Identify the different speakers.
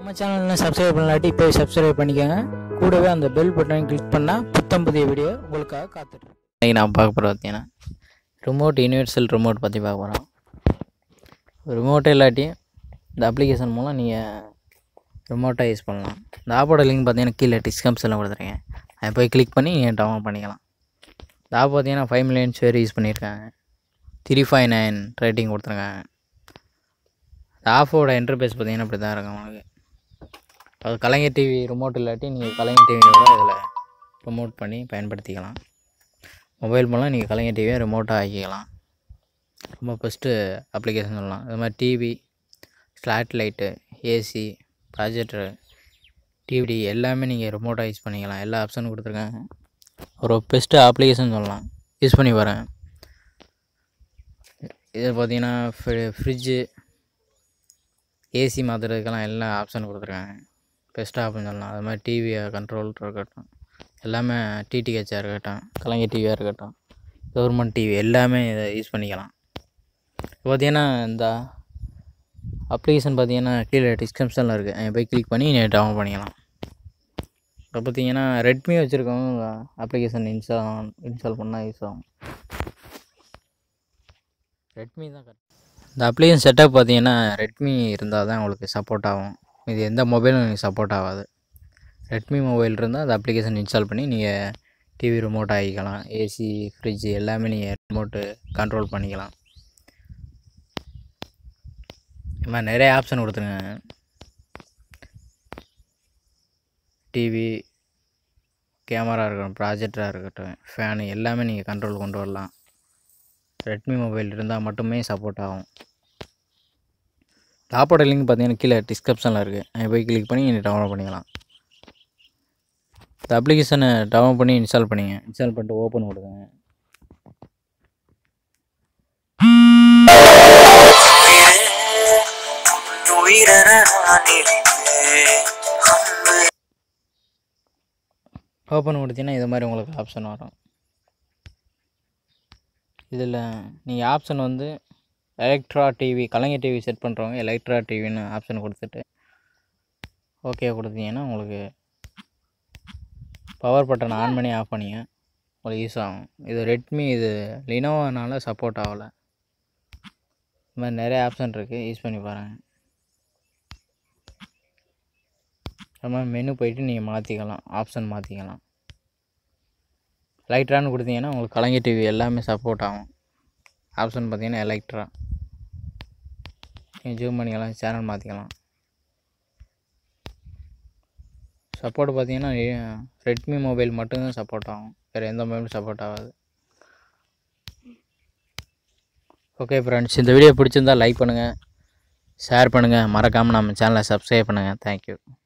Speaker 1: நம்ம சேனலில் சப்ஸ்கிரைப் பண்ணலாட்டி இப்போ சப்ஸ்கிரைப் பண்ணிக்கோங்க கூடவே அந்த பெல் பட்டனை கிளிக் பண்ணால் புத்தம் புதிய வீடியோ உங்களுக்காக காத்துட்டு
Speaker 2: இன்றைக்கி நான் பார்க்க போகிறது பார்த்தீங்கன்னா ரிமோட் யூனிவர்சல் ரிமோட் பற்றி பார்க்க போகிறோம் ரிமோட்டே இல்லாட்டி இந்த அப்ளிகேஷன் மூலம் நீங்கள் ரிமோட்டாக யூஸ் பண்ணலாம் இந்த ஆப்போட லிங்க் பார்த்தீங்கன்னா கீழே டிஸ்கம்ஸில் கொடுத்துருக்கேன் அதை போய் கிளிக் பண்ணி நீங்கள் டவுன்லோட் பண்ணிக்கலாம் இந்த ஆப் பார்த்தீங்கன்னா ஃபைவ் மில்லியன்ஸ் பேர் யூஸ் பண்ணியிருக்காங்க த்ரீ ஃபைவ் நைன் ரேட்டிங் கொடுத்துருக்காங்க இந்த ஆஃபோட இன்டர்பேஸ் பார்த்தீங்கன்னா இப்படி தான் இருக்கும் உங்களுக்கு அது கலைஞர் டிவி ரிமோட் இல்லாட்டி நீங்கள் கலைஞர் டிவியோட இதில் ரிமோட் பண்ணி பயன்படுத்திக்கலாம் மொபைல் மூலம் நீங்கள் கலைஞர் டிவியை ரிமோட்டாக ஆக்கிக்கலாம் ரொம்ப ஃபஸ்ட்டு அப்ளிகேஷன் சொல்லலாம் இது மாதிரி TV slot light AC projector DVD எல்லாமே நீங்கள் ரிமோட்டாக யூஸ் பண்ணிக்கலாம் எல்லா ஆப்ஷனும் கொடுத்துருக்காங்க ஒரு பெஸ்ட்டு அப்ளிகேஷன் சொல்லலாம் யூஸ் பண்ணி வரேன் இது பார்த்தீங்கன்னா ஃப்ரிட்ஜு ஏசி மாற்றுறதுக்கெல்லாம் எல்லா ஆப்ஷன் கொடுத்துருக்காங்க பெஸ்ட்டாக ஆப்ஷன் சொல்லலாம் அது மாதிரி டிவியை கண்ட்ரோல் இருக்கட்டும் எல்லாமே டிடிஹெச்சாக இருக்கட்டும் கலைஞர் டிவியாக இருக்கட்டும் கவர்மெண்ட் டிவி எல்லாமே இதை யூஸ் பண்ணிக்கலாம் இப்போ பார்த்தீங்கன்னா இந்த அப்ளிகேஷன் பார்த்தீங்கன்னா கீழே டிஸ்கிரிப்ஷனில் இருக்குது அதை போய் கிளிக் பண்ணி நீங்கள் டவுன்லோட் பண்ணிக்கலாம் இப்போ பார்த்தீங்கன்னா ரெட்மி வச்சுருக்கவங்க அப்ளிகேஷன் இன்ஸ்டால் இன்ஸ்டால் பண்ணால் யூஸ் ஆகும் ரெட்மி தான் கரெக்ட் இந்த அப்ளிகேஷன் செட்டப் பார்த்தீங்கன்னா ரெட்மி இருந்தால் தான் உங்களுக்கு சப்போர்ட் ஆகும் இது எந்த மொபைலும் எனக்கு சப்போர்ட் ஆகாது ரெட்மி மொபைல் இருந்தால் அந்த அப்ளிகேஷன் இன்ஸ்டால் பண்ணி நீங்கள் டிவி ரிமோட் ஆகிக்கலாம் ஏசி ஃப்ரிட்ஜ் எல்லாமே நீங்கள் ரிமோட்டு கண்ட்ரோல் பண்ணிக்கலாம் இது மாதிரி நிறைய ஆப்ஷன் கொடுத்துருங்க டிவி கேமரா இருக்கட்டும் ப்ராஜெக்டராக இருக்கட்டும் ஃபேனு எல்லாமே நீங்கள் கண்ட்ரோல் கொண்டு வரலாம் ரெட்மி மொபைல் இருந்தால் மட்டுமே சப்போர்ட் ஆகும் டாப்போட லிங்க் பார்த்தீங்கன்னா கீழே டிஸ்கிரிப்ஷனில் இருக்குது அதை போய் கிளிக் பண்ணி நீங்கள் டவுன்லோட் பண்ணிக்கலாம் இந்த அப்ளிகேஷனை டவுன்லோட் பண்ணி இன்ஸ்டால் பண்ணிங்க இன்ஸ்டால் பண்ணிட்டு ஓப்பன் கொடுங்க ஓப்பன் கொடுத்தீங்கன்னா இது மாதிரி உங்களுக்கு ஆப்ஷன் வரும் இதில் நீங்கள் ஆப்ஷன் வந்து Electra TV Kalaignar TV set பண்ணுறவங்க எலக்ட்ரா டிவின்னு ஆப்ஷன் கொடுத்துட்டு ஓகே கொடுத்தீங்கன்னா உங்களுக்கு பவர் பட்டன் ஆன் பண்ணி ஆஃப் பண்ணிங்க உங்களுக்கு யூஸ் ஆகும் இது ரெட்மி இது லினோவானால சப்போர்ட் ஆகலை இது மாதிரி நிறைய ஆப்ஷன் இருக்குது யூஸ் பண்ணி பாருங்கள் அது மாதிரி மெனு போயிட்டு நீங்கள் மாற்றிக்கலாம் ஆப்ஷன் மாற்றிக்கலாம் எலக்ட்ரான்னு கொடுத்தீங்கன்னா உங்களுக்கு கலைஞர் டிவி எல்லாமே சப்போர்ட் ஆகும் ஆப்ஷன் பார்த்தீங்கன்னா எலக்ட்ரா நீங்கள் ஜூம் பண்ணிக்கலாம் சேனல் மாற்றிக்கலாம் சப்போர்ட் பார்த்தீங்கன்னா ரெட்மி மொபைல் மட்டும்தான் சப்போர்ட் ஆகும் வேறு எந்த மொபைலும் சப்போர்ட் ஆகாது ஓகே ஃப்ரெண்ட்ஸ் இந்த வீடியோ பிடிச்சிருந்தா லைக் பண்ணுங்கள் ஷேர் பண்ணுங்கள் மறக்காமல் நம்ம சேனலை சப்ஸ்கிரைப் பண்ணுங்கள் தேங்க்யூ